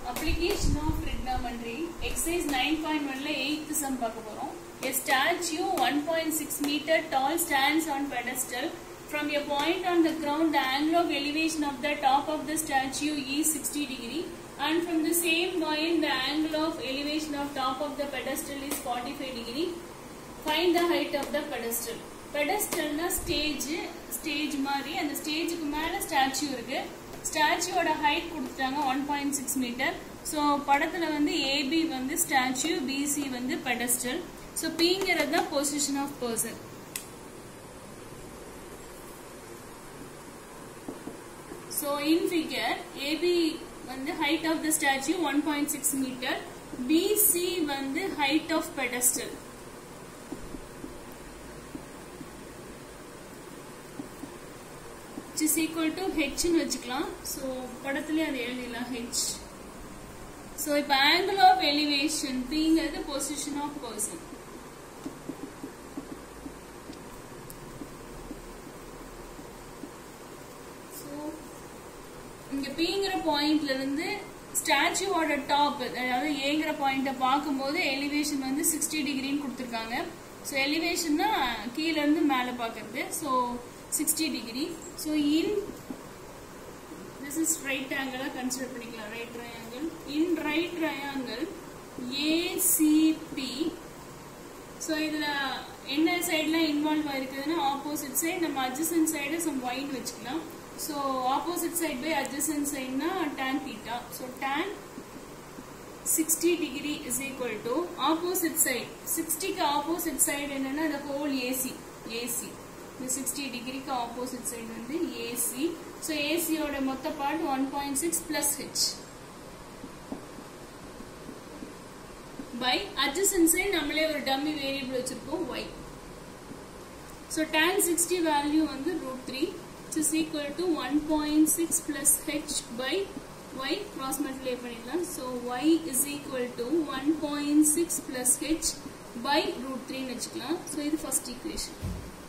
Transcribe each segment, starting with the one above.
application of trigonometry exercise 9.1 ல 8th sum பார்க்க போறோம் a statue 1.6 meter tall stands on pedestal from a point on the ground the angle of elevation of the top of the statue is 60 degree and from the same point the angle of elevation of top of the pedestal is 45 degree find the height of the pedestal பெடஸ்டல்னா stage stage மாதிரி அந்த ஸ்டேஜுக்கு மேல statue இருக்கு ஸ்டாச்சுவோட height கொடுத்துட்டாங்க one point six meter so படத்துல வந்து ஏபி வந்து ஸ்டாச்சு பிசி வந்து பெடஸ்டல் ஸோ பிங்கிறது தான் position of person so in figure AB வந்து height of the statue one point six meter BC வந்து height of pedestal which is equal to h னு வச்சுக்கலாம் ஸோ படத்துலயே அதை எழுதிடலாம் h ஸோ இப்போ ஆங்கிள் ஆஃப் எலிவேஷன் பிங்கிறது பொசிஷன் ஆஃப் பர்சன் ஸோ இங்க பிங்கிற பாயிண்ட்ல இருந்து ஸ்டாச்சுவோட டாப் அதாவது ஏங்கிற பாயிண்ட பார்க்கும்போது எலிவேஷன் வந்து சிக்ஸ்டி டிகிரின்னு கொடுத்துருக்காங்க ஸோ எலிவேஷன்னா கீழே இருந்து மேலே பார்க்கறது so 60 degree. So in this is right angle consider பண்ணிக்கலாம் right triangle. In right triangle ACP so இதுல என்ன சைடுல இன்வால்வ் ஆயிருக்குதுன்னா ஆப்போசிட் சைடு நம்ம அட்ஜசன்ட் சைடு சம் ஒயின் வச்சுக்கலாம் so opposite side by adjacent சைடுனா tan theta so tan sixty degree is equal to opposite side சிக்ஸ்டிக்கு ஆப்போசிட் சைடு என்னன்னா அந்த ஹோல் ஏசி ஏசி இந்த சிக்ஸ்டி டிகிரிக்கு ஆப்போசிட் சைடு வந்து ஏசி ஸோ ஏசியோட மொத்த part one point six plus H by adjacent side நம்மளே ஒரு டம்மி வேரியபிள் வச்சிருக்கோம் Y so tan sixty value வந்து root three is equal to one point six plus H by Y cross multiply பண்ணிடலாம் so Y is equal to one point six plus H by root த்ரீன்னு வச்சுக்கலாம் so இது first equation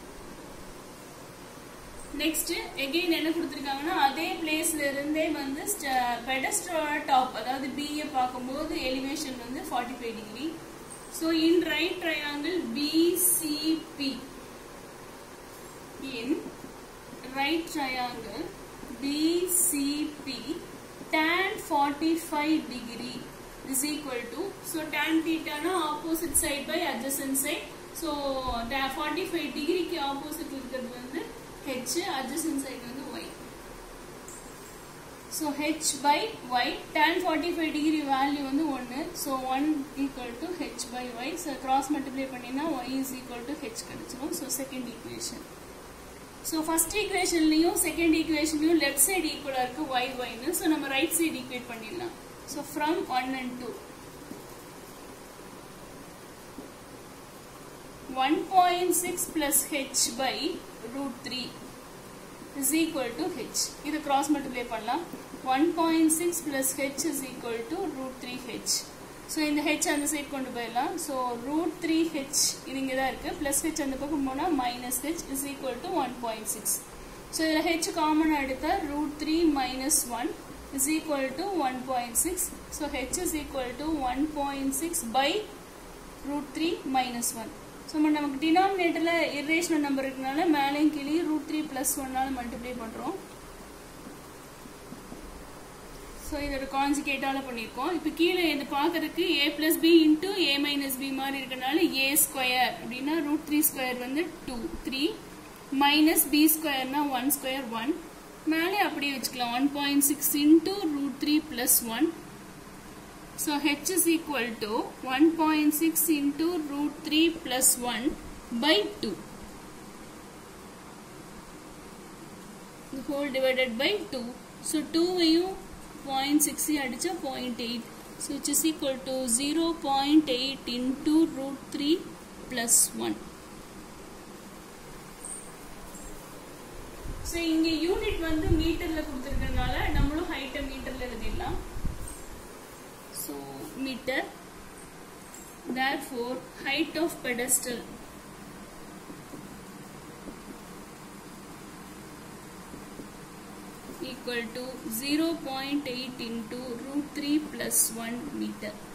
next again என்ன கொடுத்துருக்காங்கன்னா அதே பிளேஸ்ல இருந்தே வந்து பெடஸ்டரோட டாப் அதாவது பிஏ பார்க்கும்போது எலிவேஷன் வந்து forty five degree so in right triangle PCB in right triangle PCB tan 45 degree is equal to so tan theta na opposite side by adjacent side so 45 degree க்கு opposite இருக்கிறது வந்து h adjacent side வந்து y so h by y tan 45 degree value வந்து 1 so 1 equal to h by y so cross multiply பண்ணினா y is equal to h கிடைச்சிரும் so second equation so first equationலயும் second equationலயும் left side equal இருக்கு y y னு so நம்ம right side equate பண்ணிடலாம் so from 1 and 2 1.6 plus h by root 3 is equal to h. இது cross multiply பண்ணலாம் 1.6 plus h is equal to root 3h. So இந்த h அந்த side கொண்டு போயிடலாம் ஸோ ரூட் த்ரீ ஹெச் இது இங்கே தான் இருக்குது ப்ளஸ் ஹெச் அந்த பக்கம் போனால் minus H is equal to one point six so இதில் ஹெச் காமனாக எடுத்தால் root three minus one is equal to one point six so H is equal to one point six by root three minus one so நமக்கு டினாமினேட்டரில் irrational number இருக்கனால மேலேயும் கீழே root three plus ஒன்னால் multiply பண்ணுறோம் so இதோட கான்ஜுகேட்டால பண்ணியிருக்கோம் இப்போ கீழே இது பார்க்கறதுக்கு A plus B into A minus B மாதிரி இருக்கனால ஏ ஸ்கொயர் அப்படின்னா ரூட் த்ரீ ஸ்கொயர் வந்து டூ த்ரீ மைனஸ் பி ஸ்கொயர்னா ஒன் ஸ்கொயர் ஒன் மேலே அப்படியே வச்சுக்கலாம் one point six into root three plus one So h is equal to 1.6 into root 3 plus 1 by 2. The whole divided by 2. So 2 வையும் 0.6 அடிச்சா 0.8. So which is equal to 0.8 into root 3 plus 1. So இங்க unit வந்து மீட்டர்ல கொடுத்திருக்கனால நம்மளும் ஹைட்டை மீட்டர்ல எழுதிடலாம் so meter therefore height of pedestal equal to 0.8 into root 3 plus 1 meter